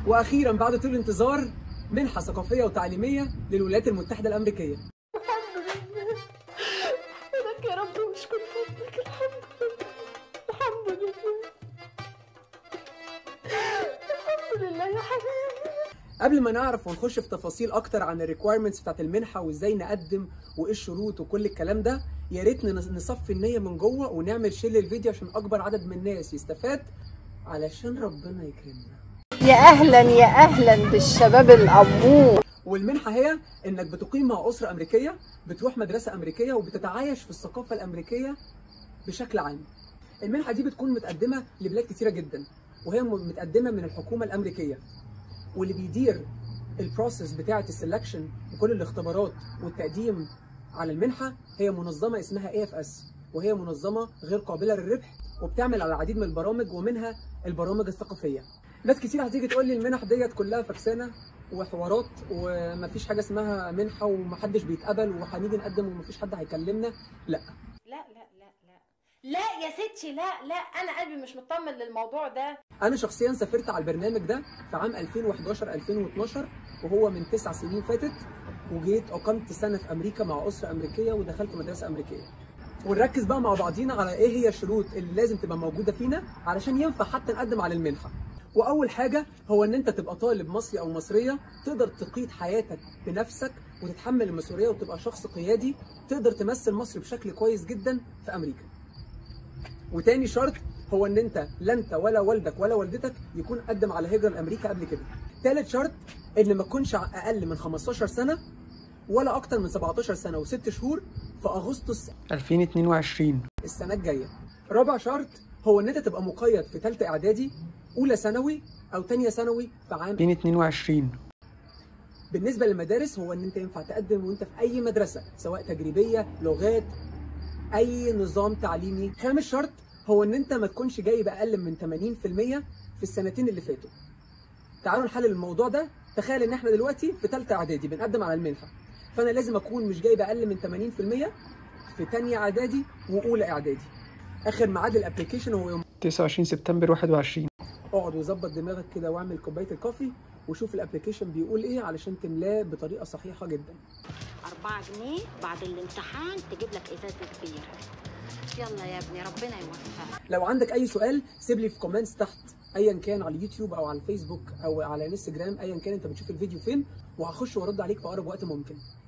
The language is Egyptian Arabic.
واخيرا بعد طول انتظار منحه ثقافيه وتعليميه للولايات المتحده الامريكيه لك يا رب واشكر فضلك الحمد لله الحمد لله الحمد لله يا حبيبي قبل ما نعرف ونخش في تفاصيل اكتر عن الريكويرمنتس بتاعت المنحه وازاي نقدم وايه الشروط وكل الكلام ده يا ريت نص- نصفي النيه من جوه ونعمل شير للفيديو عشان اكبر عدد من الناس يستفاد علشان ربنا يكرمنا يا اهلا يا اهلا بالشباب الامور والمنحه هي انك بتقيم مع اسره امريكيه بتروح مدرسه امريكيه وبتتعايش في الثقافه الامريكيه بشكل عام المنحه دي بتكون متقدمه لبلاد كتيره جدا وهي م- متقدمه من الحكومه الامريكيه واللي بيدير البروسيس بتاعه السلكشن وكل الاختبارات والتقديم على المنحه هي منظمه اسمها اي اف اس وهي منظمه غير قابله للربح وبتعمل على العديد من البرامج ومنها البرامج الثقافيه ناس كتير هتيجي تقول لي المنح ديت كلها فكسانه وحوارات ومفيش حاجه اسمها منحه ومحدش بيتقبل وهنيجي نقدم ومفيش حد هيكلمنا لا لا لا لا لا لا يا ستي لا لا انا قلبي مش مطمن للموضوع ده انا شخصيا سافرت على البرنامج ده في عام 2011 2012 وهو من تسع سنين فاتت وجيت اقمت سنه في امريكا مع اسره امريكيه ودخلت مدرسه امريكيه ونركز بقى مع بعضينا على ايه هي الشروط اللي لازم تبقى موجوده فينا علشان ينفع حتى نقدم على المنحه واول حاجه هو ان انت تبقى طالب مصري او مصريه تقدر تقيد حياتك بنفسك وتتحمل المسؤوليه وتبقى شخص قيادي تقدر تمثل مصر بشكل كويس جدا في امريكا وتاني شرط هو ان انت لا انت ولا والدك ولا والدتك يكون قدم على هجره لامريكا قبل كده تالت شرط ان ما تكونش اقل من 15 سنه ولا اكتر من 17 سنه و6 شهور في اغسطس 2022 السنه الجايه رابع شرط هو ان انت تبقى مقيد في ثالثه اعدادي اولى ثانوي او ثانيه ثانوي في عام 2022 بالنسبه للمدارس هو ان انت ينفع تقدم وانت في اي مدرسه سواء تجريبيه لغات اي نظام تعليمي خامس شرط هو ان انت ما تكونش جايب اقل من 80% في السنتين اللي فاتوا تعالوا نحلل الموضوع ده تخيل ان احنا دلوقتي في ثالثه اعدادي بنقدم على المنحه فانا لازم اكون مش جايب اقل من 80% في ثانيه اعدادي واولى اعدادي اخر ميعاد الابلكيشن هو يوم 29 سبتمبر 21 اقعد وظبط دماغك كده واعمل كوبايه الكوفي وشوف الابلكيشن بيقول ايه علشان تملاه بطريقه صحيحه جدا 4 جنيه بعد الامتحان تجيب لك ازازه كبير يلا يا ابني ربنا يوفقك لو عندك اي سؤال سيب لي في كومنتس تحت ايا كان على اليوتيوب او على الفيسبوك او على انستجرام ايا كان انت بتشوف الفيديو فين وهخش وارد عليك في اقرب وقت ممكن